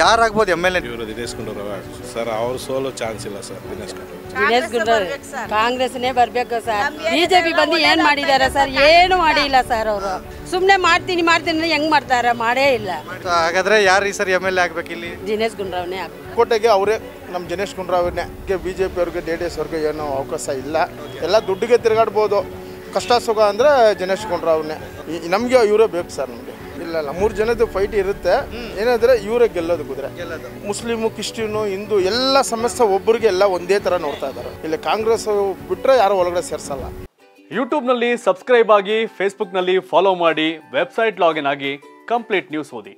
ಯಾರಾಗ್ಬೋದು M L A ಇವರು Dinesh Gundu Rao sir ಅವ್ರ ಸೋಲು ಚಾನ್ಸ್ ಇಲ್ಲ ಸರ್ ದಿನೇಶ್ ಗುಂಡೂರಾವ್ ದಿನೇಶ್ ಗುಂಡೂರಾವ್ ಕಾಂಗ್ರೆಸ್ನೇ ಬರಬೇಕು ಸರ್ ಬಿಜೆಪಿ ಬಂದು ಏನು ಮಾಡಿದ್ದಾರೆ ಸರ್ ಏನು ಮಾಡಿಲ್ಲ ಸರ್ ಅವರು ಸುಮ್ಮನೆ ಮಾಡ್ತೀನಿ ಮಾಡ್ತೀನಿ ಅಂದ್ರೆ ಹೆಂಗ್ ಮಾಡ್ತಾರೆ ಮಾಡೇ ಇಲ್ಲ ಹಾಗಾದ್ರೆ ಯಾರು ಈ ಸರಿ ಎಮ್ ಎಲ್ ಎ ಆಗ್ಬೇಕು ಇಲ್ಲಿ ದಿನೇಶ್ ಗುಂಡೂರಾವ್ನೇ ಆಗ್ಬೇಕು ಕೋಟೆಗೆ ಅವರೇ ನಮ್ಮ ದಿನೇಶ್ ಗುಂಡ್ರಾವ್ರನ್ನೇ ಬಿ ಜೆ ಪಿಯವ್ರಿಗೆ ಜೆ ಡಿ ಎಸ್ ಅವ್ರಿಗೆ ಏನೂ ಅವಕಾಶ ಇಲ್ಲ ಎಲ್ಲ ದುಡ್ಡಿಗೆ ತಿರುಗಾಡ್ಬೋದು ಕಷ್ಟ ಸುಖ ಅಂದರೆ ದಿನೇಶ್ ಗುಂಡ್ರಾವ್ರನ್ನೇ ನಮಗೆ ಇವರೇ ಬೇಕು ಸರ್ ನಮಗೆ ಇಲ್ಲ ಇಲ್ಲ ಮೂರು ಜನದ ಫೈಟ್ ಇರುತ್ತೆ ಏನಾದರೆ ಇವರೇ ಗೆಲ್ಲೋದು ಕುದುರೆ ಮುಸ್ಲಿಮು ಕ್ರಿಶ್ಚಿಯನು ಹಿಂದೂ ಎಲ್ಲ ಸಮಸ್ಯೆ ಒಬ್ಬರಿಗೆ ಎಲ್ಲ ಒಂದೇ ಥರ ನೋಡ್ತಾ ಇದ್ದಾರೆ ಇಲ್ಲಿ ಕಾಂಗ್ರೆಸ್ ಬಿಟ್ಟರೆ ಯಾರು ಒಳಗಡೆ ಸೇರಿಸಲ್ಲ ಯೂಟ್ಯೂಬ್ನಲ್ಲಿ ಸಬ್ಸ್ಕ್ರೈಬ್ ಆಗಿ ಫೇಸ್ಬುಕ್ನಲ್ಲಿ ಫಾಲೋ ಮಾಡಿ ವೆಬ್ಸೈಟ್ ಲಾಗಿನ್ ಆಗಿ ಕಂಪ್ಲೀಟ್ ನ್ಯೂಸ್ ಓದಿ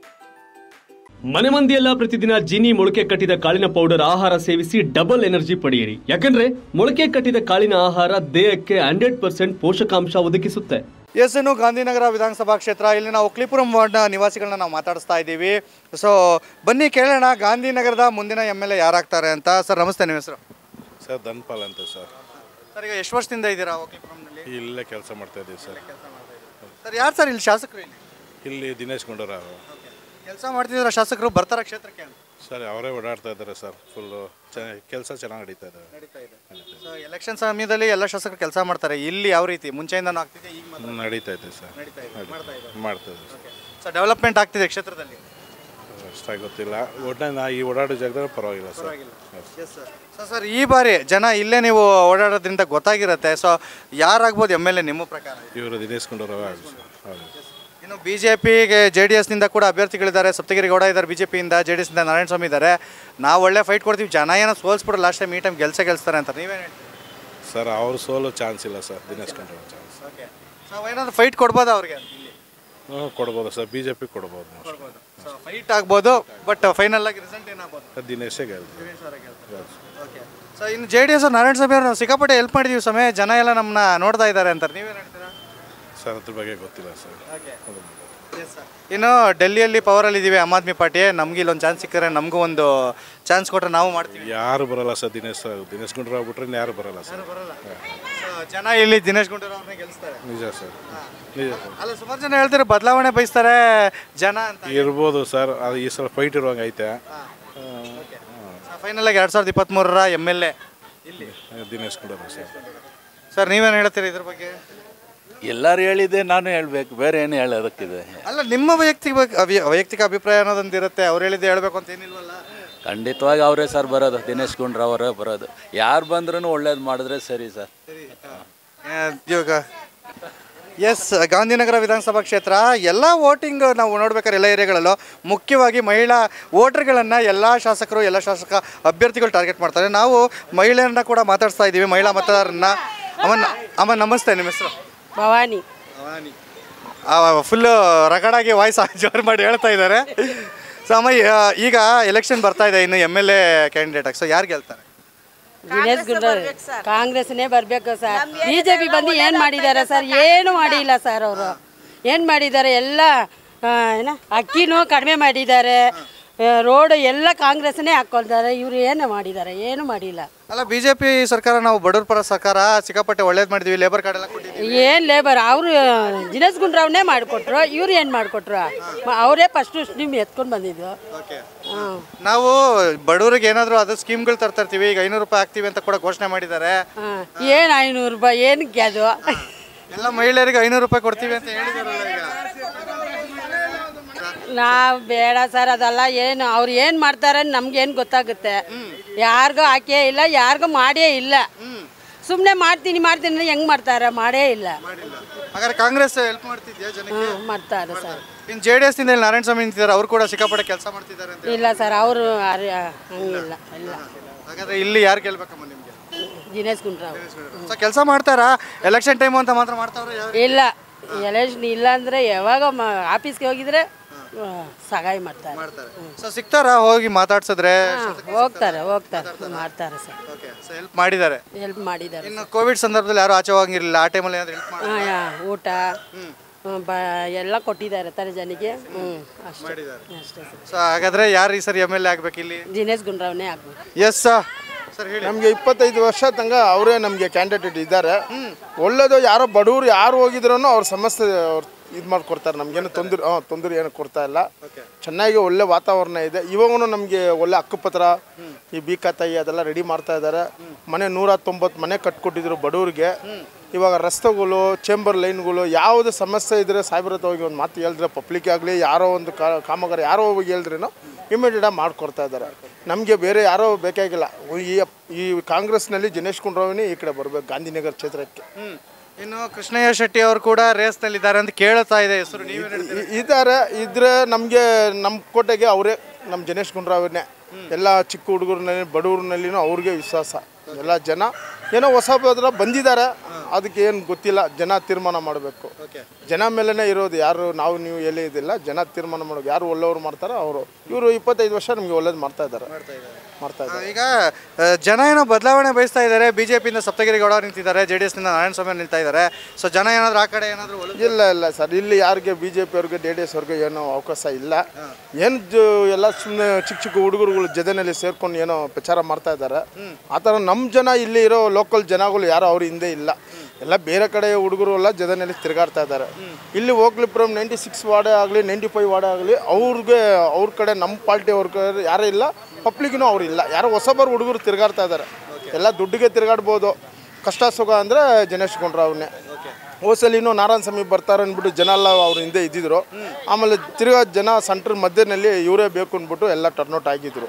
ಮನೆ ಮಂದಿಯೆಲ್ಲ ಪ್ರತಿದಿನ ಜೀನಿ ಮೊಳಕೆ ಕಟ್ಟಿದ ಕಾಳಿನ ಪೌಡರ್ ಆಹಾರ ಸೇವಿಸಿ ಡಬಲ್ ಎನರ್ಜಿ ಪಡೆಯಿರಿ ಯಾಕಂದ್ರೆ ಮೊಳಕೆ ಕಟ್ಟಿದ ಕಾಳಿನ ಆಹಾರ ದೇಹಕ್ಕೆ ಹಂಡ್ರೆಡ್ ಪರ್ಸೆಂಟ್ ಪೋಷಕಾಂಶ ಒದಗಿಸುತ್ತೆ ಎಸ್ ಇನ್ನು ಗಾಂಧಿನಗರ ವಿಧಾನಸಭಾ ಕ್ಷೇತ್ರ ಇಲ್ಲಿ ನಾವು ಒಕ್ಲಿಪುರಂ ವಾರ್ಡ್ನ ನಿವಾಸಿಗಳನ್ನ ನಾವು ಮಾತಾಡಿಸ್ತಾ ಇದ್ದೀವಿ ಸೊ ಬನ್ನಿ ಕೇಳೋಣ ಗಾಂಧಿನಗರದ ಮುಂದಿನ ಎಮ್ ಎಲ್ ಎ ಯಾರಾಗ್ತಾರೆ ಅಂತ ಸರ್ ನಮಸ್ತೆ ನಿಮ್ಮ ಹೆಸರು ಸರ್ ಧನ್ಪಾಲ್ ಅಂತ ಸರ್ ಸರ್ ಈಗ ಎಷ್ಟು ವರ್ಷದಿಂದ ಇದ್ದೀರಾ ಒಕ್ಲಿಪುರಂನಲ್ಲಿ ಇಲ್ಲೇ ಕೆಲಸ ಮಾಡ್ತಾ ಇದ್ದೀವಿ ಸರ್ ಸರ್ ಯಾರು ಸರ್ ಇಲ್ಲಿ ಶಾಸಕರು ಇಲ್ಲಿ ಇಲ್ಲಿ ದಿನೇಶ್ ಗುಂಡೂರಾವ್ ಕೆಲಸ ಮಾಡ್ತಿದ್ದೀರಾ ಶಾಸಕರು ಬರ್ತಾರ ಕ್ಷೇತ್ರಕ್ಕೆ ಅಂತ ಸರ್ ಅವರೇ ಓಡಾಡ್ತಾ ಇದ್ದಾರೆ ಸರ್ ಫುಲ್ಲು ಕೆಲಸ ಚೆನ್ನಾಗಿ ನಡೀತಾ ಇದೆ ನಡೀತಾ ಇದೆ ಸೊ ಎಲೆಕ್ಷನ್ ಸಮಯದಲ್ಲಿ ಎಲ್ಲ ಶಾಸಕರು ಕೆಲಸ ಮಾಡ್ತಾರೆ ಇಲ್ಲಿ ಯಾವ ರೀತಿ ಮುಂಚೆಯಿಂದನೂ ಆಗ್ತಿದೆ ಈಗ ಮಾತ್ರ ನಡೀತಾ ಇದೆ ಸರ್ ನಡೀತಾ ಇದೆ ಮಾಡ್ತಾ ಇದೆ ಮಾಡ್ತಾ ಇದೆ ಸರ್ ಸೊ ಡೆವಲಪ್ಮೆಂಟ್ ಆಗ್ತಿದೆ ಕ್ಷೇತ್ರದಲ್ಲಿ ಅಷ್ಟಾಗಿ ಗೊತ್ತಿಲ್ಲ ಒಟ್ಟಿನ ನಾ ಈ ಓಡಾಡೋ ಜಾಗದಲ್ಲಿ ಪರವಾಗಿಲ್ಲ sir yes sir so sir ಈ ಬಾರಿ ಜನ ಇಲ್ಲೇ ನೀವು ಓಡಾಡೋದ್ರಿಂದ ಗೊತ್ತಾಗಿರುತ್ತೆ ಸೊ ಯಾರಾಗ್ಬೋದು ಎಮ್ ಎಲ್ ಎ ನಿಮ್ಮ ಪ್ರಕಾರ ಇವರು ದಿನೇಶ್ ಗುಂಡೂರಾವ್ ಹೌದು ಇನ್ನು ಬಿ ಜೆ ಪಿಗೆ ಜೆ ಡಿ ಎಸ್ನಿಂದ ಕೂಡ ಅಭ್ಯರ್ಥಿಗಳಿದ್ದಾರೆ ಸಪ್ತಗಿರಿ ಗೌಡ ಇದ್ದಾರೆ ಬಿ ಜೆ ಪಿಯಿಂದ ಜೆ ಡಿ ಎಸ್ನಿಂದ ನಾರಾಯಣ ಸ್ವಾಮಿ ಇದ್ದಾರೆ ನಾವು ಒಳ್ಳೆ ಫೈಟ್ ಕೊಡ್ತೀವಿ ಜನ ಏನೋ ಸೋಲ್ಸ್ಬಿಟ್ಟು ಲಾಸ್ಟ್ ಟೈಮ್ ಈ ಟೈಮ್ ಗೆಲ್ಸೇ ಗೆಲ್ಸ್ತಾರೆ ಅಂತ ನೀವೇನು ಹೇಳ್ತೀವಿ ಸರ್ ಅವ್ರ ಸೋಲು ಚಾನ್ಸ್ ಇಲ್ಲ sir Dinesh Gundu Rao chance okay so ಏನಾದ್ರು ಫೈಟ್ ಕೊಡ್ಬೋದಾ ಅವ್ರಿಗೆ ಇಲ್ಲಿ ಹ್ಞೂ ಕೊಡ್ಬೋದು ಸರ್ ಬಿ ಜೆ ಪಿ ಕೊಡ್ಬೋದು ಸೊ ಫೈಟ್ ಆಗ್ಬೋದು ಬಟ್ ಫೈನಲ್ ಆಗಿ ರಿಸಲ್ಟ್ ಏನಾಗ್ಬೋದು ಸರ್ ದಿನೇಶೇ ಗೆಲ್ತಾರೆ ಓಕೆ ಸೊ ಇನ್ನು J D S Narayana Swamy ಅವರು ಸಿಕ್ಕಾಪಟ್ಟೆ ಹೆಲ್ಪ್ ಮಾಡಿದೀವಿ ಸಮಯ ಜನ ಎಲ್ಲ ನಮ್ಮನ್ನ ನೋಡ್ತಾ ಇದ್ದಾರೆ ಅಂತಾರೆ ನೀವೇನು ಹೇಳ್ತೀರಾ ಸರ್ ಅದ್ರ ಬಗ್ಗೆ ಗೊತ್ತಿಲ್ಲ ಸರ್ ಅದು ಇನ್ನು ಡೆಲ್ಲಿಯಲ್ಲಿ ಪವರಲ್ಲಿ ಇದ್ದೀವಿ ಆಮ್ ಆದ್ಮಿ ಪಾರ್ಟಿ ನಮ್ಗೆ ಇಲ್ಲೊಂದು ಚಾನ್ಸ್ ಸಿಕ್ಕಿದ್ರೆ ನಮಗೂ ಒಂದು ಚಾನ್ಸ್ ಕೊಟ್ಟರೆ ನಾವು ಮಾಡ್ತೀವಿ ಯಾರು ಬರಲ್ಲ ಸರ್ ದಿನೇಶ್ ದಿನೇಶ್ ಗುಂಡೂರಾವ್ ಬಿಟ್ರೆ ಯಾರು ಬರಲ್ಲ ಸರ್ ಸೊ ಜನ ಇಲ್ಲಿ ದಿನೇಶ್ ಗುಂಡೂರಾವ್ ಅವ್ರನ್ನೇ ಗೆಲ್ಲಿಸ್ತಾರೆ ನಿಜ ಸರ್ ನಿಜ ಸರ್ ಅಲ್ಲ ಸುಮಾರು ಜನ ಹೇಳ್ತಾರೆ ಬದಲಾವಣೆ ಬಯಸ್ತಾರೆ ಜನ ಅಂತ ಇರ್ಬೋದು ಸರ್ ಅದು ಈ ಸಲ ಫೈಟ್ ಇರುವಂಗೆ ಐತೆ ಫೈನಲ್ ಆಗಿ ಎರಡು ಸಾವಿರದ ಇಪ್ಪತ್ತ್ಮೂರರ ಎಮ್ ಎಲ್ ಎ ಇಲ್ಲಿ ದಿನೇಶ್ ಗುಂಡೂರಾವ್ ಸರ್ ಸರ್ ನೀವೇನು ಹೇಳ್ತೀರಿ ಇದ್ರ ಬಗ್ಗೆ ಎಲ್ಲರೂ ಹೇಳಿದೆ ನಾನು ಹೇಳ್ಬೇಕು ಬೇರೆ ಏನು ಹೇಳೋದಕ್ಕಿದೆ ಅಲ್ಲ ನಿಮ್ಮ ವೈಯಕ್ತಿಕ ಅಭಿ- ವೈಯಕ್ತಿಕ ಅಭಿಪ್ರಾಯ ಅನ್ನೋದೊಂದು ಇರುತ್ತೆ ಅವ್ರು ಹೇಳಿದ್ದು ಹೇಳ್ಬೇಕು ಅಂತ ಏನಿಲ್ವಲ್ಲ ಖಂಡಿತವಾಗಿ ಅವರೇ ಸರ್ ಬರೋದು ದಿನೇಶ್ ಗುಂಡ್ರಾವ್ ಅವರೇ ಬರೋದು ಯಾರು ಬಂದ್ರೂ ಒಳ್ಳೇದು ಮಾಡಿದ್ರೆ ಸರಿ ಸರ್ ಆ, ಇವಾಗ ಎಸ್ ಗಾಂಧಿನಗರ ವಿಧಾನಸಭಾ ಕ್ಷೇತ್ರ ಎಲ್ಲ ವೋಟಿಂಗ್ ನಾವು ನೋಡ್ಬೇಕಾದ್ರೆ ಎಲ್ಲ ಏರಿಯಾಗಳಲ್ಲೂ ಮುಖ್ಯವಾಗಿ ಮಹಿಳಾ ವೋಟರ್ಗಳನ್ನು ಎಲ್ಲ ಶಾಸಕರು ಎಲ್ಲ ಶಾಸಕ ಅಭ್ಯರ್ಥಿಗಳು ಟಾರ್ಗೆಟ್ ಮಾಡ್ತಾರೆ ನಾವು ಮಹಿಳೆಯರನ್ನ ಕೂಡ ಮಾತಾಡ್ಸ್ತಾ ಇದ್ದೀವಿ ಮಹಿಳಾ ಮತದಾರರನ್ನ ಅಮ್ಮ ಅಮ್ಮ ನಮಸ್ತೆ ನಿಮ್ಮ ಹೆಸರು ಭವಾನಿ ಫುಲ್ಲು ರಗಡಾಗಿ ವಾಯ್ಸ್ ಜೋರು ಮಾಡಿ ಹೇಳ್ತಾ ಇದ್ದಾರೆ ಸೊ ಅಮ್ಮ ಆ, ಈಗ ಎಲೆಕ್ಷನ್ ಬರ್ತಾ ಇದೆ ಇನ್ನು ಎಮ್ ಎಲ್ ಎ ಕ್ಯಾಂಡಿಡೇಟ್ ಆಗಿ ಸೊ ಯಾರು ಗೆಲ್ತಾರೆ ದಿನೇಶ್ ಗುಂಡೂರಾವ್ ಕಾಂಗ್ರೆಸ್ನೇ ಬರಬೇಕು ಸರ್ ಬಿಜೆಪಿ ಬಂದು ಏನು ಮಾಡಿದ್ದಾರೆ ಸರ್ ಏನು ಮಾಡಿಲ್ಲ ಸರ್ ಅವರು ಏನು ಮಾಡಿದ್ದಾರೆ ಎಲ್ಲ ಆ, ಏನ ಅಕ್ಕಿನೂ ಕಡಿಮೆ ಮಾಡಿದ್ದಾರೆ ರೋಡ್ ಎಲ್ಲ ಕಾಂಗ್ರೆಸ್ನೇ ಹಾಕೊಳ್ತಾರೆ ಇವರು ಏನು ಮಾಡಿದ್ದಾರೆ ಏನು ಮಾಡಿಲ್ಲ ಅಲ್ಲ ಬಿ ಜೆ ಪಿ ಸರ್ಕಾರ ನಾವು ಬಡವ್ರ ಪರ ಸರ್ಕಾರ ಸಿಕ್ಕಾಪಟ್ಟೆ ಒಳ್ಳೇದು ಮಾಡಿದ್ವಿ ಲೇಬರ್ ಕಾರ್ಡ್ ಎಲ್ಲ ಕೊಟ್ಟಿದ್ದೀವಿ ಏನು ಲೇಬರ್ ಅವರು ದಿನೇಶ್ ಗುಂಡ್ರಾವ್ನೇ ಮಾಡಿಕೊಟ್ರು ಇವ್ರು ಏನು ಮಾಡಿಕೊಟ್ರು ಅವರೇ ಫಸ್ಟು ನಿಮ್ಮ ಎತ್ಕೊಂಡು ಬಂದಿದ್ದು ಓಕೆ ಹಾಂ ನಾವು ಬಡವರಿಗೆ ಏನಾದರೂ ಅದು ಸ್ಕೀಮ್ಗಳು ತರ್ತಾ ಇರ್ತೀವಿ ಈಗ ಐನೂರು ರೂಪಾಯಿ ಹಾಕ್ತೀವಿ ಅಂತ ಕೂಡ ಘೋಷಣೆ ಮಾಡಿದ್ದಾರೆ ಹಾಂ ಏನು ಐನೂರು ರೂಪಾಯಿ ಏನಕ್ಕೆ ಅದು ಎಲ್ಲ ಮಹಿಳೆಯರಿಗೆ ಐನೂರು ರೂಪಾಯಿ ಕೊಡ್ತೀವಿ ಅಂತ ಹೇಳಿದಾರಲ್ಲ ಈಗ ನಾವು ಬೇಡ ಸರ್ ಅದೆಲ್ಲ ಏನು ಅವ್ರು ಏನು ಮಾಡ್ತಾರೆ ನಮ್ಗೇನು ಗೊತ್ತಾಗುತ್ತೆ ಯಾರಿಗೂ ಹಾಕೇ ಇಲ್ಲ ಯಾರಿಗೂ ಮಾಡೇ ಇಲ್ಲ ಸುಮ್ಮನೆ ಮಾಡ್ತೀನಿ ಮಾಡ್ತೀನಿ ಅಂದ್ರೆ ಹೆಂಗೆ ಮಾಡ್ತಾರೆ ಮಾಡೇ ಇಲ್ಲ ಹಾಗಾದ್ರೆ ಕಾಂಗ್ರೆಸ್ ಹೆಲ್ಪ್ ಮಾಡ್ತಿದ್ಯಾ ಜನಕ್ಕೆ ಹ್ಞೂ ಮಾಡ್ತಾರೆ ಸರ್ ಇನ್ನು ಜೆ ಡಿ ಎಸ್ ಇಂದ ಇಲ್ಲಿ ನಾರಾಯಣ ಸ್ವಾಮಿ ನಿಂತಿದ್ದಾರೆ ಅವ್ರು ಕೂಡ ಸಿಕ್ಕಾಪಟ್ಟೆ ಕೆಲಸ ಮಾಡ್ತಿದ್ದಾರೆ ಅಂತ ಇಲ್ಲ ಸರ್ ಅವರು ಹಂಗಿಲ್ಲ ಇಲ್ಲ ಹಾಗಾದ್ರೆ ಇಲ್ಲಿ ಯಾರು ಗೆಲ್ಬೇಕಮ್ಮ ನಿಮಗೆ ದಿನೇಶ್ ಗುಂಡ್ರಾವ್ ಸೊ ಕೆಲಸ ಮಾಡ್ತಾರಾ ಎಲೆಕ್ಷನ್ ಟೈಮ್ ಅಂತ ಮಾತ್ರ ಮಾಡ್ತಾವ್ರೆ ಯಾವ ಇಲ್ಲ ಎಲೆಕ್ಷನ್ ಇಲ್ಲ ಅಂದರೆ ಯಾವಾಗ ಆಫೀಸ್ಗೆ ಹೋಗಿದ್ರೆ ಆ, ಸಹಾಯ ಮಾಡ್ತಾರೆ ಮಾಡ್ತಾರೆ ಸೊ ಸಿಗ್ತಾರಾ ಹೋಗಿ ಮಾತಾಡ್ಸಿದ್ರೆ ಹಾ, ಹೋಗ್ತಾರೆ ಹೋಗ್ತಾರೆ ಮಾಡ್ತಾರೆ ಸರ್ ಓಕೆ ಸೊ ಹೆಲ್ಪ್ ಮಾಡಿದ್ದಾರೆ ಹೆಲ್ಪ್ ಮಾಡಿದ್ದಾರೆ ಇನ್ನು ಕೋವಿಡ್ ಸಂದರ್ಭದಲ್ಲಿ ಯಾರು ಆಚೆ ಹೋಗಿರಲಿಲ್ಲ ಆ ಟೈಮಲ್ಲಿ ಏನಾದ್ರು ಹೆಲ್ಪ್ ಮಾಡಿ ಹಾ, ಯಾ, ಊಟ ಹ್ಮ್, ಬ ಎಲ್ಲ ಕೊಟ್ಟಿದ್ದಾರೆ ತಾನೆ ಜನಕ್ಕೆ ಹ್ಞೂ ಅಷ್ಟೇ ಅಷ್ಟೇ ಸರ್ ಸೊ ಹಾಗಾದ್ರೆ ಯಾರು ಈ ಸರಿ ಎಮ್ ಎಲ್ ಎ ಆಗ್ಬೇಕು ಇಲ್ಲಿ ದಿನೇಶ್ ಗುಂಡ್ರಾವ್ನೇ ಆಗ್ಬೇಕು ಎಸ್ ಸರ್ ಹೇಳಿ ನಮಗೆ ಇಪ್ಪತ್ತೈದು ವರ್ಷ ತನಕ ಅವರೇ ನಮಗೆ ಕ್ಯಾಂಡಿಡೇಟ್ ಇದ್ದಾರೆ ಒಳ್ಳೇದು ಯಾರೋ ಬಡವರು ಯಾರು ಹೋಗಿದ್ರು ಅವ್ರ ಸಮಸ್ಯೆ ಅವ್ರು ಇದು ಮಾಡ್ಕೊಡ್ತಾರೆ ನಮಗೇನು ತೊಂದರೆ ಹಾಂ ತೊಂದರೆ ಏನು ಕೊಡ್ತಾ ಇಲ್ಲ ಚೆನ್ನಾಗಿ ಒಳ್ಳೆ ವಾತಾವರಣ ಇದೆ ಇವಾಗೂ ನಮಗೆ ಒಳ್ಳೆ ಹಕ್ಕುಪತ್ರ ಈ ಬೀಕತಾಯಿ ಅದೆಲ್ಲ ರೆಡಿ ಮಾಡ್ತಾ ಇದ್ದಾರೆ ಮನೆ ನೂರ ತೊಂಬತ್ತು ಮನೆ ಕಟ್ಕೊಟ್ಟಿದ್ರು ಬಡವ್ರಿಗೆ ಇವಾಗ ರಸ್ತೆಗಳು ಚೇಂಬರ್ ಲೈನ್ಗಳು ಯಾವುದೇ ಸಮಸ್ಯೆ ಇದ್ದರೆ ಸಾಹೇಬ್ರ ಹತ್ರ ಹೋಗಿ ಒಂದು ಮಾತು ಹೇಳಿದ್ರೆ ಪಬ್ಲಿಕ್ ಆಗಲಿ ಯಾರೋ ಒಂದು ಕಾ- ಕಾಮಗಾರಿ ಯಾರೋ ಹೋಗಿ ಹೇಳಿದ್ರೇನೋ ಇಮಿಡಿಯೇಟಾಗಿ ಮಾಡಿಕೊಡ್ತಾ ಇದ್ದಾರೆ ನಮಗೆ ಬೇರೆ ಯಾರೋ ಬೇಕಾಗಿಲ್ಲ ಈ ಈ ಕಾಂಗ್ರೆಸ್ನಲ್ಲಿ ದಿನೇಶ್ ಗುಂಡೂರಾವ್ನೇ ಈ ಕಡೆ ಬರಬೇಕು ಗಾಂಧಿನಗರ ಕ್ಷೇತ್ರಕ್ಕೆ ಹ್ಮ್. ಇನ್ನು ಕೃಷ್ಣಯ್ಯ ಶೆಟ್ಟಿ ಅವರು ಕೂಡ ರೇಸ್ನಲ್ಲಿದ್ದಾರೆ ಅಂತ ಕೇಳ್ತಾ ಇದೆ ಹೆಸರು ನೀವೇ ಇ- ಇದ್ದಾರೆ ಇದ್ರೆ ನಮಗೆ ನಮ್ಮ ಕೋಟೆಗೆ ಅವರೇ ನಮ್ಮ ದಿನೇಶ್ ಗುಂಡ್ರಾವ್ರನ್ನೇ ಎಲ್ಲ ಚಿಕ್ಕ ಹುಡುಗರಲ್ಲಿ ಬಡವ್ರನಲ್ಲಿನೂ ಅವ್ರಿಗೆ ವಿಶ್ವಾಸ ಎಲ್ಲ ಜನ ಏನೋ ಹೊಸ ಬದ್ರ ಬಂದಿದ್ದಾರೆ ಅದಕ್ಕೆ ಏನು ಗೊತ್ತಿಲ್ಲ ಜನ ತೀರ್ಮಾನ ಮಾಡಬೇಕು ಜನ ಮೇಲೇ ಇರೋದು ಯಾರು ನಾವು ನೀವು ಎಲ್ಲಿ ಇದಿಲ್ಲ ಜನ ತೀರ್ಮಾನ ಮಾಡೋದು ಯಾರು ಒಳ್ಳೆಯವ್ರು ಮಾಡ್ತಾರೋ ಅವರು ಇವರು ಇಪ್ಪತ್ತೈದು ವರ್ಷ ನಮಗೆ ಒಳ್ಳೇದು ಮಾಡ್ತಾ ಇದ್ದಾರೆ ಮಾಡ್ತಾ ಇದ್ದಾರೆ ಈಗ ಆ, ಜನ ಏನೋ ಬದಲಾವಣೆ ಬಯಸ್ತಾ ಇದ್ದಾರೆ ಬಿಜೆಪಿಯಿಂದ ಸಪ್ತಗಿರಿ ಗೌಡ ಅವ್ರು ನಿಂತಿದ್ದಾರೆ ಜೆ ಡಿ ಎಸ್ನಿಂದ ನಾರಾಯಣ ಸ್ವಾಮಿ ಅವ್ರು ನಿಂತಾ ಇದ್ದಾರೆ ಸೊ ಜನ ಏನಾದರೂ ಆ ಕಡೆ ಏನಾದರೂ ಒಲವು ಇಲ್ಲ ಇಲ್ಲ ಸರ್ ಇಲ್ಲಿ ಯಾರಿಗೆ ಬಿ ಜೆ ಪಿಯವ್ರಿಗೆ ಡಿ ಡಿ ಎಸ್ ಅವ್ರಿಗೆ ಏನೋ ಅವಕಾಶ ಇಲ್ಲ ಏನು ಎಲ್ಲ ಸುಮ್ಮನೆ ಚಿಕ್ಕ ಚಿಕ್ಕ ಹುಡುಗರುಗಳು ಜೊತೆಯಲ್ಲಿ ಸೇರ್ಕೊಂಡು ಏನೋ ಪ್ರಚಾರ ಮಾಡ್ತಾ ಇದ್ದಾರೆ ಆ ಥರ ನಮ್ಮ ಜನ ಇಲ್ಲಿ ಇರೋ ಲೋಕಲ್ ಜನಗಳು ಯಾರೋ ಅವ್ರ ಹಿಂದೆ ಇಲ್ಲ ಎಲ್ಲ ಬೇರೆ ಕಡೆ ಹುಡುಗರು ಎಲ್ಲ ಜೊತೆಯಲ್ಲಿ ತಿರುಗಾಡ್ತಾ ಇದ್ದಾರೆ ಇಲ್ಲಿ ಹೋಗ್ಲಿಪುರಂ ನೈಂಟಿ ಸಿಕ್ಸ್ ವಾರ್ಡೇ ಆಗಲಿ ನೈಂಟಿ ಫೈವ್ ವಾರ್ಡೇ ಆಗಲಿ ಅವ್ರಿಗೆ ಅವ್ರ ಕಡೆ ನಮ್ಮ ಪಾರ್ಟಿ ಅವ್ರ ಕಡೆ ಯಾರೂ ಇಲ್ಲ ಪಬ್ಲಿಕ್ನೂ ಅವ್ರು ಇಲ್ಲ ಯಾರೋ ಹೊಸಬರು ಹುಡುಗರು ತಿರುಗಾಡ್ತಾ ಇದ್ದಾರೆ ಎಲ್ಲ ದುಡ್ಡಿಗೆ ತಿರುಗಾಡ್ಬೋದು ಕಷ್ಟ ಸುಖ ಅಂದರೆ ದಿನೇಶ್ ಗುಂಡ್ರಾವ್ನೇ ಹೋಸಲಿನೂ ನಾರಾಯಣ ಸ್ವಾಮಿ ಬರ್ತಾರೆ ಅಂದ್ಬಿಟ್ಟು ಜನ ಎಲ್ಲ ಅವ್ರ ಹಿಂದೆ ಇದ್ದಿದ್ರು ಆಮೇಲೆ ತಿರ್ಗಾ ಜನ ಸೆಂಟ್ರ್ ಮಧ್ಯದಲ್ಲಿ ಇವರೇ ಬೇಕು ಅಂದ್ಬಿಟ್ಟು ಎಲ್ಲ ಟರ್ನ್ಔಟ್ ಆಗಿದ್ರು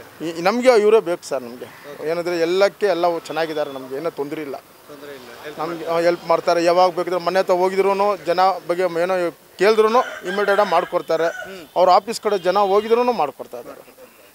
ನಮಗೆ ಇವರೇ ಬೇಕು ಸರ್ ನಮಗೆ ಏನಂದರೆ ಎಲ್ಲಕ್ಕೆ ಎಲ್ಲ ಚೆನ್ನಾಗಿದ್ದಾರೆ ನಮಗೆ ಏನೋ ತೊಂದರೆ ಇಲ್ಲ ನಮ್ಗೆ ಹೆಲ್ಪ್ ಮಾಡ್ತಾರೆ ಯಾವಾಗ ಬೇಕಿದ್ರೆ ಮನೆ ಹತ್ರ ಹೋಗಿದ್ರು ಜನ ಬಗ್ಗೆ ಏನೋ ಕೇಳಿದ್ರು ಇಮಿಡಿಯೇಟಾಗಿ ಮಾಡಿಕೊಡ್ತಾರೆ ಅವ್ರ ಆಫೀಸ್ ಕಡೆ ಜನ ಹೋಗಿದ್ರು ಮಾಡಿಕೊಡ್ತಾ ಇದ್ದಾರೆ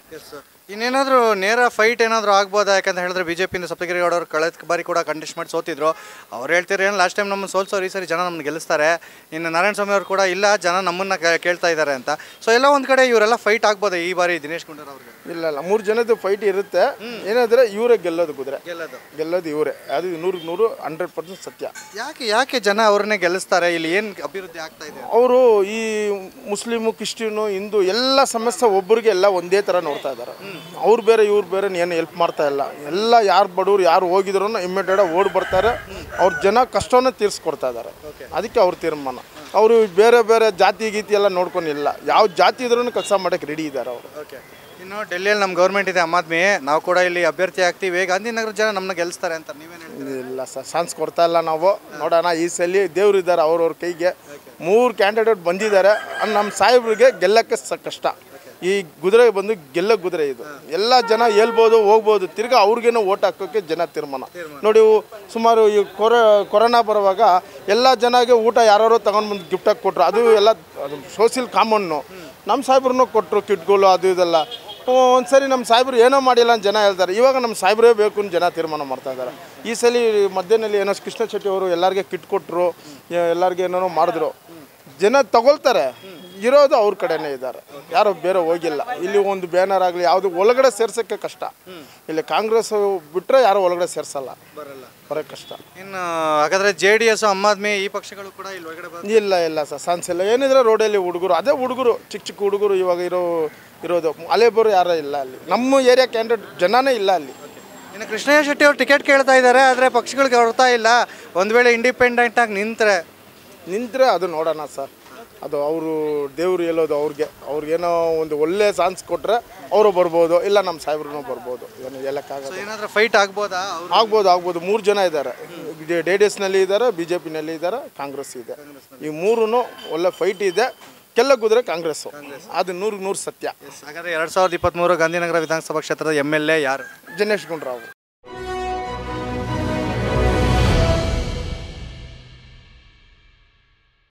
ಇನ್ನೇನಾದರೂ ನೇರ ಫೈಟ್ ಏನಾದರೂ ಆಗ್ಬೋದಾ ಯಾಕಂತ ಹೇಳಿದ್ರೆ ಬಿಜೆಪಿಯಿಂದ ಸಪ್ತಗಿರಿ ಗೌಡ ಅವರು ಕಳೆದ ಬಾರಿ ಕೂಡ ಕಂಟೆಸ್ಟ್ ಮಾಡಿ ಸೋತಿದ್ರು ಅವ್ರು ಹೇಳ್ತಾರೆ ಏನು ಲಾಸ್ಟ್ ಟೈಮ್ ನಮ್ಮನ್ನು ಸೋಲ್ಸೋರು ಈ ಸರಿ ಜನ ನಮ್ಮನ್ನು ಗೆಲ್ಲಿಸ್ತಾರೆ ಇನ್ನು ನಾರಾಯಣ ಸ್ವಾಮಿ ಅವರು ಕೂಡ ಇಲ್ಲ ಜನ ನಮ್ಮನ್ನು ಕೇ- ಕೇಳ್ತಾ ಇದ್ದಾರೆ ಅಂತ ಸೊ ಎಲ್ಲ ಒಂದು ಕಡೆ ಇವರೆಲ್ಲ ಫೈಟ್ ಆಗ್ಬೋದಾ ಈ ಬಾರಿ ದಿನೇಶ್ ಗುಂಡೂರಾವ್ ಅವ್ರಿಗೆ ಇಲ್ಲ ಇಲ್ಲ ಮೂರು ಜನದ್ದು ಫೈಟ್ ಇರುತ್ತೆ ಏನಂದರೆ ಇವರೇ ಗೆಲ್ಲೋದು ಕುದುರೆ ಗೆಲ್ಲೋದು ಗೆಲ್ಲೋದು ಇವರೇ ಅದು ನೂರಿಗೆ ನೂರು ಹಂಡ್ರೆಡ್ ಪರ್ಸೆಂಟ್ ಸತ್ಯ ಯಾಕೆ ಯಾಕೆ ಜನ ಅವ್ರನ್ನೇ ಗೆಲ್ಲಿಸ್ತಾರೆ ಇಲ್ಲಿ ಏನು ಅಭಿವೃದ್ಧಿ ಆಗ್ತಾ ಇದೆ ಅವರು ಈ ಮುಸ್ಲಿಮು ಕ್ರಿಶ್ಚಿಯನು ಹಿಂದೂ ಎಲ್ಲ ಸಮಸ್ಯೆ ಒಬ್ಬರಿಗೆ ಎಲ್ಲ ಒಂದೇ ಥರ ನೋಡ್ತಾ ಇದ್ದಾರೆ ಅವ್ರು ಬೇರೆ ಇವ್ರು ಬೇರೆ ಏನು ಹೆಲ್ಪ್ ಮಾಡ್ತಾ ಇಲ್ಲ ಎಲ್ಲ ಯಾರು ಬಡವ್ರು ಯಾರು ಹೋಗಿದ್ರು ಇಮ್ಮಿಡಿಯೇಟ್ ಓಡಿ ಬರ್ತಾರೆ ಅವ್ರ ಜನ ಕಷ್ಟವನ್ನು ತೀರಿಸ್ಕೊಡ್ತಾ ಇದ್ದಾರೆ ಅದಕ್ಕೆ ಅವ್ರ ತೀರ್ಮಾನ ಅವರು ಬೇರೆ ಬೇರೆ ಜಾತಿ ಗೀತಿ ಎಲ್ಲ ನೋಡ್ಕೊಂಡಿಲ್ಲ ಯಾವ ಜಾತಿ ಇದ್ರೂ ಕೆಲಸ ಮಾಡೋಕ್ಕೆ ರೆಡಿ ಇದ್ದಾರೆ ಅವರು ಓಕೆ ಇನ್ನು ಡೆಲ್ಲಿಯಲ್ಲಿ ನಮ್ಮ ಗೌರ್ಮೆಂಟ್ ಇದೆ ಆಮ್ ಆದ್ಮಿ ನಾವು ಕೂಡ ಇಲ್ಲಿ ಅಭ್ಯರ್ಥಿ ಆಗ್ತೀವಿ ಗಾಂಧಿನಗರ ಜನ ನಮ್ಮನ್ನ ಗೆಲ್ಲಿಸ್ತಾರೆ ಅಂತ ನೀವೇನು ಹೇಳ್ತೀರಿ ಇಲ್ಲ ಸರ್ ಚಾನ್ಸ್ ಕೊಡ್ತಾ ಇಲ್ಲ ನಾವು ನೋಡೋಣ ಈ ಸಲ ದೇವ್ರು ಇದ್ದಾರೆ ಅವ್ರವ್ರ ಕೈಗೆ ಮೂರು ಕ್ಯಾಂಡಿಡೇಟ್ ಬಂದಿದ್ದಾರೆ ಅದ್ ನಮ್ಮ ಸಾಹೇಬ್ರಿಗೆ ಗೆಲ್ಲಕ್ಕೆ ಸ ಕಷ್ಟ ಈ ಕುದುರೆ ಬಂದು ಗೆಲ್ಲ ಕುದುರೆ ಇದು ಎಲ್ಲ ಜನ ಹೇಳ್ಬೋದು ಹೋಗ್ಬೋದು ತಿರ್ಗಾ ಅವ್ರಿಗೇನೋ ಓಟ್ ಹಾಕೋಕ್ಕೆ ಜನ ತೀರ್ಮಾನ ನೋಡಿ ಇವು ಸುಮಾರು ಈ ಕೊರ ಕೊರೋನಾ ಬರುವಾಗ ಎಲ್ಲ ಜನಗೆ ಊಟ ಯಾರೋ ತಗೊಂಡು ಬಂದು ಗಿಫ್ಟಾಗಿ ಕೊಟ್ಟರು ಅದು ಎಲ್ಲ ಅದು ಸೋಷಿಯಲ್ ಕಾಮನ್ನು ನಮ್ಮ ಸಾಹೇಬ್ರನ್ನೂ ಕೊಟ್ಟರು ಕಿಟ್ಗಳು ಅದು ಇದೆಲ್ಲ ಒಂದ್ಸರಿ ನಮ್ಮ ಸಾಹೇಬ್ರು ಏನೋ ಮಾಡಿಲ್ಲ ಅಂತ ಜನ ಹೇಳ್ತಾರೆ ಇವಾಗ ನಮ್ಮ ಸಾಹೇಬ್ರೇ ಬೇಕು ಅಂತ ಜನ ತೀರ್ಮಾನ ಮಾಡ್ತಾ ಇದ್ದಾರೆ ಈ ಸಲ ಮಧ್ಯದಲ್ಲಿ ಏನೋ ಕೃಷ್ಣ ಶೆಟ್ಟಿ ಅವರು ಎಲ್ಲರಿಗೆ ಕಿಟ್ ಕೊಟ್ಟರು ಎಲ್ಲರಿಗೆ ಏನೋ ಮಾಡಿದ್ರು ಜನ ತಗೊಳ್ತಾರೆ ಇರೋದು ಅವ್ರ ಕಡೆನೇ ಇದ್ದಾರೆ ಯಾರು ಬೇರೆ ಹೋಗಿಲ್ಲ ಇಲ್ಲಿ ಒಂದು ಬ್ಯಾನರ್ ಆಗಲಿ ಯಾವುದು ಒಳಗಡೆ ಸೇರ್ಸೋಕ್ಕೆ ಕಷ್ಟ ಇಲ್ಲಿ ಕಾಂಗ್ರೆಸ್ ಬಿಟ್ಟರೆ ಯಾರು ಒಳಗಡೆ ಸೇರ್ಸಲ್ಲ ಬರೋಕ್ಕೆ ಕಷ್ಟ ಇನ್ನು ಹಾಗಾದ್ರೆ J D S Aam Aadmi ಈ ಪಕ್ಷಗಳು ಕೂಡ ಇಲ್ಲಿ ಒಳಗಡೆ ಬಂದು ಇಲ್ಲ ಇಲ್ಲ ಸರ್ ಸಾನ್ಸ್ ಇಲ್ಲ ಏನಿದ್ರೆ ರೋಡಲ್ಲಿ ಹುಡುಗರು ಅದೇ ಹುಡುಗರು ಚಿಕ್ಕ ಚಿಕ್ಕ ಹುಡುಗರು ಇವಾಗ ಇರೋ ಇರೋದು ಅಲೆ ಬರೋ ಯಾರೂ ಇಲ್ಲ ಅಲ್ಲಿ ನಮ್ಮ ಏರಿಯಾ ಕ್ಯಾಂಡಿಡೇಟ್ ಜನನೇ ಇಲ್ಲ ಅಲ್ಲಿ ಇನ್ನು ಕೃಷ್ಣಯ್ಯ ಶೆಟ್ಟಿ ಅವರು ಟಿಕೆಟ್ ಕೇಳ್ತಾ ಇದ್ದಾರೆ ಆದರೆ ಪಕ್ಷಗಳಿಗೆ ಹೊರತಾ ಇಲ್ಲ ಒಂದು ವೇಳೆ ಇಂಡಿಪೆಂಡೆಂಟ್ ಆಗಿ ನಿಂತರೆ ನಿಂತರೆ ಅದು ನೋಡೋಣ ಸರ್ ಅದು ಅವರು ದೇವ್ರು ಹೇಳೋದು ಅವ್ರಿಗೆ ಅವ್ರಿಗೇನೋ ಒಂದು ಒಳ್ಳೆ ಚಾನ್ಸ್ ಕೊಟ್ಟರೆ ಅವರು ಬರ್ಬೋದು ಇಲ್ಲ ನಮ್ಮ ಸಾಹೇಬ್ರೂ ಬರ್ಬೋದು ಏನು ಹೇಳೋಕ್ಕಾಗಲ್ಲ ಏನಾದರೂ ಫೈಟ್ ಆಗ್ಬೋದಾ ಅವ್ರು ಆಗ್ಬೋದು ಆಗ್ಬೋದು ಮೂರು ಜನ ಇದ್ದಾರೆ ಡಿ ಡಿ ಎಸ್ನಲ್ಲಿ ಇದ್ದಾರೆ ಬಿ ಜೆ ಪಿನಲ್ಲಿ ಇದ್ದಾರೆ ಕಾಂಗ್ರೆಸ್ ಇದೆ ಈ ಮೂರೂ ಒಳ್ಳೆ ಫೈಟ್ ಇದೆ ಕೆಲ್ಲ ಕುದುರೆ ಕಾಂಗ್ರೆಸ್ಸು ಅದು ನೂರು ನೂರು ಸತ್ಯ ಹಾಗಾದ್ರೆ ಎರಡು ಸಾವಿರದ ಇಪ್ಪತ್ತ್ಮೂರು ಗಾಂಧಿನಗರ ವಿಧಾನಸಭಾ ಕ್ಷೇತ್ರದ ಎಮ್ ಎಲ್ ಎ ಯಾರು ದಿನೇಶ್ ಗುಂಡ್ರಾವ್